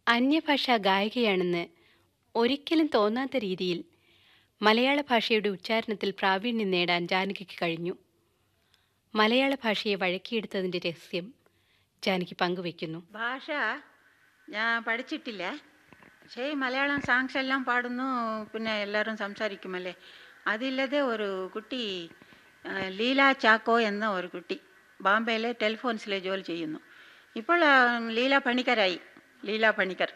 അന്യഭാഷാ ഗായികയാണെന്ന് ഒരിക്കലും തോന്നാത്ത രീതിയിൽ മലയാള ഭാഷയുടെ ഉച്ചാരണത്തിൽ പ്രാവീണ്യം നേടാൻ ജാനകിക്ക് കഴിഞ്ഞു മലയാള ഭാഷയെ വഴക്കിയെടുത്തതിൻ്റെ രഹസ്യം ജാനകി പങ്കുവയ്ക്കുന്നു ഭാഷ ഞാൻ പഠിച്ചിട്ടില്ല പക്ഷേ ഈ മലയാളം സാങ്സ് എല്ലാം പാടുന്നു പിന്നെ എല്ലാവരും സംസാരിക്കുമല്ലേ അതില്ലാതെ ഒരു കുട്ടി ആ, ലീല ചാക്കോ എന്ന ഒരു കുട്ടി ബാംബെയിലെ ടെലിഫോൺസിലെ ജോലി ചെയ്യുന്നു ഇപ്പോൾ ആ, ലീല പണിക്കരായി ലീല പണിക്കർ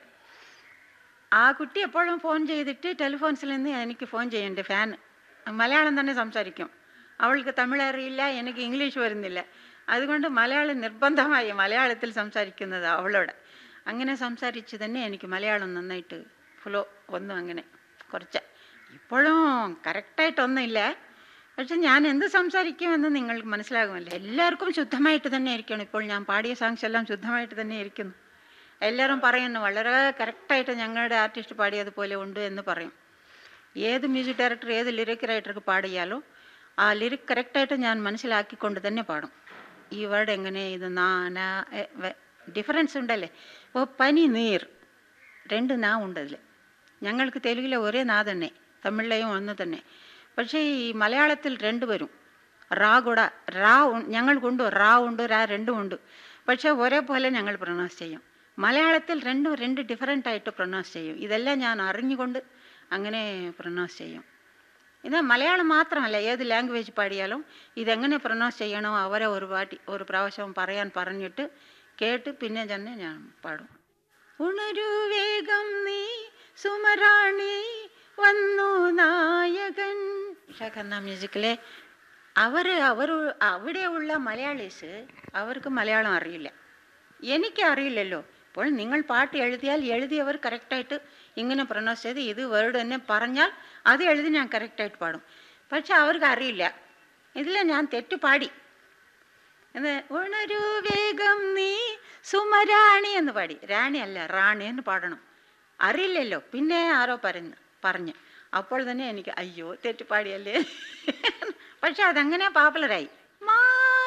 ആ കുട്ടി എപ്പോഴും ഫോൺ ചെയ്തിട്ട് ടെലിഫോൺസിൽ നിന്ന് എനിക്ക് ഫോൺ ചെയ്യണ്ട് ഫാൻ മലയാളം തന്നെ സംസാരിക്കും അവൾക്ക് തമിഴ് അറിയില്ല എനിക്ക് ഇംഗ്ലീഷ് വരുന്നില്ല അതുകൊണ്ട് മലയാളം നിർബന്ധമായി മലയാളത്തിൽ സംസാരിക്കുന്നത് അവളോട് അങ്ങനെ സംസാരിച്ച് തന്നെ എനിക്ക് മലയാളം നന്നായിട്ട് ഫ്ലോ വന്നു അങ്ങനെ കുറച്ച് ഇപ്പോഴും കറക്റ്റായിട്ടൊന്നുമില്ല പക്ഷെ ഞാൻ എന്ത് സംസാരിക്കുമെന്ന് നിങ്ങൾക്ക് മനസ്സിലാകുമല്ലോ എല്ലാവർക്കും ശുദ്ധമായിട്ട് തന്നെ ഇരിക്കണം ഇപ്പോൾ ഞാൻ പാടിയ സോങ്സ് എല്ലാം ശുദ്ധമായിട്ട് തന്നെ ഇരിക്കുന്നു എല്ലാവരും പറയുന്നു വളരെ കറക്റ്റായിട്ട് ഞങ്ങളുടെ ആർട്ടിസ്റ്റ് പാടിയതുപോലെ ഉണ്ട് എന്ന് പറയും ഏത് മ്യൂസിക് ഡയറക്ടർ ഏത് ലിറിക് റൈറ്റർക്ക് പാടിയാലും ആ ലിറിക് കറക്റ്റായിട്ട് ഞാൻ മനസ്സിലാക്കിക്കൊണ്ട് തന്നെ പാടും ഈ വേർഡ് എങ്ങനെ ഇത് നാ നാ ഡിഫറൻസ് ഉണ്ടല്ലേ ഇപ്പോൾ പനി നീർ രണ്ട് നാ ഉണ്ട് അതിൽ ഞങ്ങൾക്ക് തെലുങ്കിലെ ഒരേ നാ തന്നെ തമിഴിലെയും ഒന്ന് തന്നെ പക്ഷേ ഈ മലയാളത്തിൽ രണ്ട് വരും റാ കൂടെ റാ ഉ- ഞങ്ങൾക്കുണ്ട് റാ ഉണ്ട് റാ രണ്ടും ഉണ്ട് പക്ഷേ ഒരേപോലെ ഞങ്ങൾ പ്രൊനൗൺസ് ചെയ്യും മലയാളത്തിൽ രണ്ടും രണ്ട് ഡിഫറെൻ്റ് ആയിട്ട് പ്രൊനൗൺസ് ചെയ്യും ഇതെല്ലാം ഞാൻ അറിഞ്ഞുകൊണ്ട് അങ്ങനെ പ്രൊനൗൺസ് ചെയ്യും ഇത് മലയാളം മാത്രമല്ല ഏത് ലാംഗ്വേജ് പാടിയാലും ഇതെങ്ങനെ പ്രൊനൗൺസ് ചെയ്യണോ അവരെ ഒരു പാട്ടി ഒരു പ്രാവശ്യം പറയാൻ പറഞ്ഞിട്ട് കേട്ട് പിന്നെ തന്നെ ഞാൻ പാടും ഉണരു വേഗം നീ സുമറാണി വന്നു നായകൻ ഖന്ന മ്യൂസിക്കിലെ അവർ അവർ അവിടെയുള്ള മലയാളീസ് അവർക്ക് മലയാളം അറിയില്ല എനിക്ക് അറിയില്ലല്ലോ അപ്പോൾ നിങ്ങൾ പാട്ട് എഴുതിയാൽ എഴുതിയവർ കറക്റ്റായിട്ട് ഇങ്ങനെ പ്രൊനൗൺസ് ചെയ്ത് ഇത് വേർഡ് തന്നെ പറഞ്ഞാൽ അത് എഴുതി ഞാൻ കറക്റ്റായിട്ട് പാടും പക്ഷെ അവർക്ക് അറിയില്ല ഇതിൽ ഞാൻ തെറ്റ് പാടി എന്ന് ഉണരു വേഗം നീ സുമരാണി എന്ന് പാടി റാണി അല്ല റാണി എന്ന് പാടണം അറിയില്ലല്ലോ പിന്നെ ആരോ പറഞ്ഞു പറഞ്ഞു അപ്പോൾ തന്നെ എനിക്ക് അയ്യോ തെറ്റ് പാടിയല്ലേ പക്ഷെ അതങ്ങനെ പോപ്പുലറായി മാ